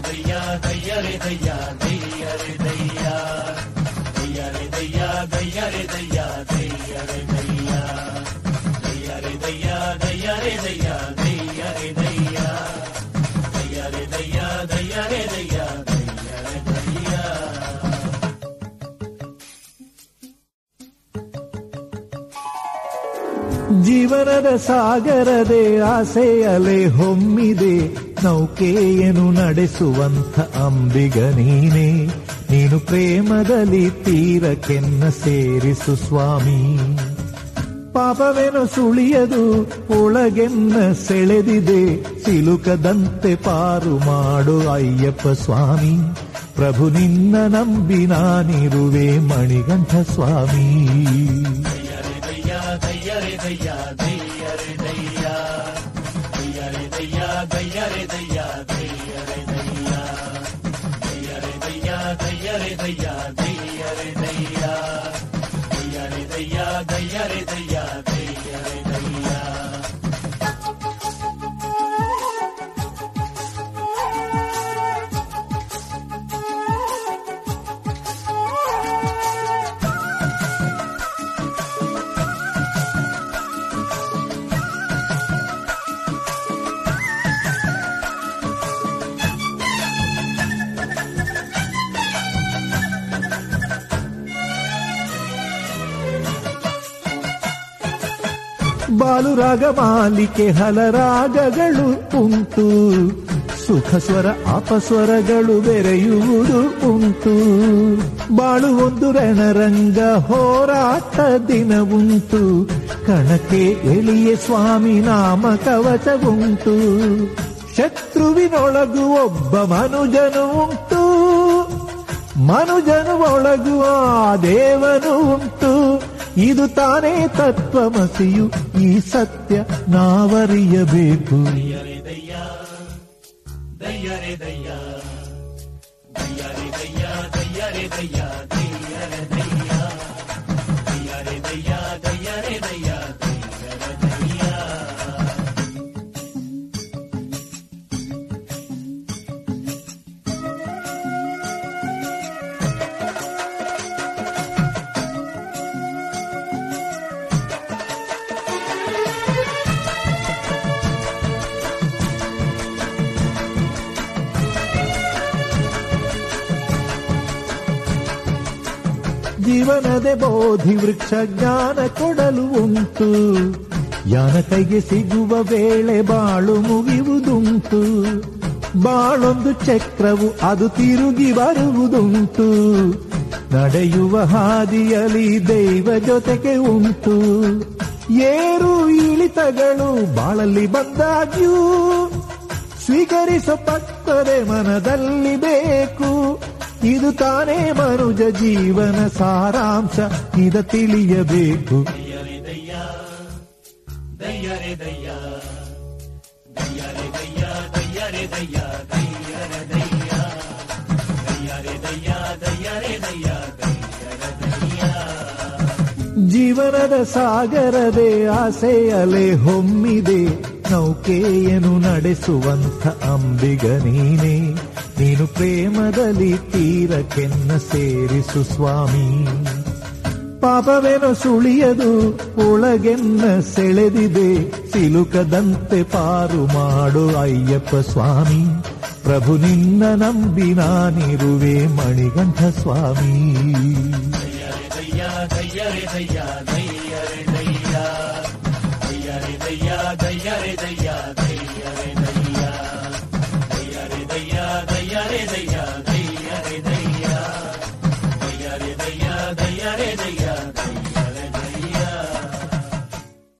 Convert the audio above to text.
ಜೀವನದ ಸಾಗರದೆ ಆಸೆ ಅಲೆ ಹೊಮ್ಮಿದೆ ನೌಕೆಯನ್ನು ನಡೆಸುವಂಥ ಅಂಬಿಗ ನೀನೇ ನೀನು ಪ್ರೇಮದಲ್ಲಿ ತೀರಕ್ಕೆನ್ನ ಸೇರಿಸು ಸ್ವಾಮಿ ಪಾಪವೇನು ಸುಳಿಯದು ಒಳಗೆನ್ನ ಸೆಳೆದಿದೆ ಸಿಲುಕದಂತೆ ಪಾರು ಮಾಡು ಅಯ್ಯಪ್ಪ ಸ್ವಾಮಿ ಪ್ರಭು ನಿನ್ನ ನಂಬಿ ನಾನಿರುವೆ ಮಣಿಗಂಠ ಸ್ವಾಮಿ ಬಾಲುರಾಗ ಮಾಲಿಕೆ ಹಲರಾಗಗಳು ಉಂಟು ಸುಖ ಸ್ವರ ಅಪಸ್ವರಗಳು ಬೆರೆಯುವುದು ಉಂಟು ಬಾಳು ಒಂದು ರಣರಂಗ ಹೋರಾಟ ದಿನ ಉಂಟು ಕಣಕ್ಕೆ ಎಳಿಯ ಸ್ವಾಮಿ ನಾಮ ಕವಚ ಉಂಟು ಶತ್ರುವಿನೊಳಗು ಒಬ್ಬ ಮನುಜನು ಉಂಟು ಮನುಜನು ಒಳಗು ಆ ದೇವನು ಉಂಟು ಇದು ತಾನೇ ತತ್ವಮಸಿಯು ಈ ಸತ್ಯ ನಾವರಿಯಬೇಕು ಜೀವನದೆ ಬೋಧಿ ವೃಕ್ಷ ಜ್ಞಾನ ಕೊಡಲು ಉಂಟು ಯಾನ ಕೈಗೆ ಸಿಗುವ ವೇಳೆ ಬಾಳು ಮುಗಿಯುವುದುಂಟು ಬಾಳೊಂದು ಚಕ್ರವು ಅದು ತಿರುಗಿ ಬರುವುದುಂಟು ನಡೆಯುವ ಹಾದಿಯಲ್ಲಿ ದೈವ ಜೊತೆಗೆ ಉಂಟು ಏರು ಇಳಿತಗಳು ಬಾಳಲ್ಲಿ ಬಂದಾಗ್ಯೂ ಸ್ವೀಕರಿಸಪಟ್ಟರೆ ಮನದಲ್ಲಿ ಬೇಕು ಇದು ತಾನೇ ಮನುಜ ಜೀವನ ಸಾರಾಂಶ ಇದ ತಿಳಿಯಬೇಕು ಜೀವನದ ಸಾಗರದೆ ಆಸೆ ಅಲೆ ಹೊಮ್ಮಿದೆ ನೌಕೆಯನ್ನು ನಡೆಸುವಂಥ ಅಂಬಿಗ ನೀನೇ ನೀನು ಪ್ರೇಮದಲ್ಲಿ ತೀರಕ್ಕೆನ್ನ ಸೇರಿಸು ಸ್ವಾಮಿ ಪಾಪವೇನೋ ಸುಳಿಯದು ಒಳಗೆನ್ನ ಸೆಳೆದಿದೆ ಸಿಲುಕದಂತೆ ಪಾರು ಮಾಡು ಅಯ್ಯಪ್ಪ ಸ್ವಾಮಿ ಪ್ರಭು ನಿನ್ನ ನಂಬಿ ನಾನಿರುವೆ ಮಣಿಗಂಠ ಸ್ವಾಮಿ ದಯ್ಯ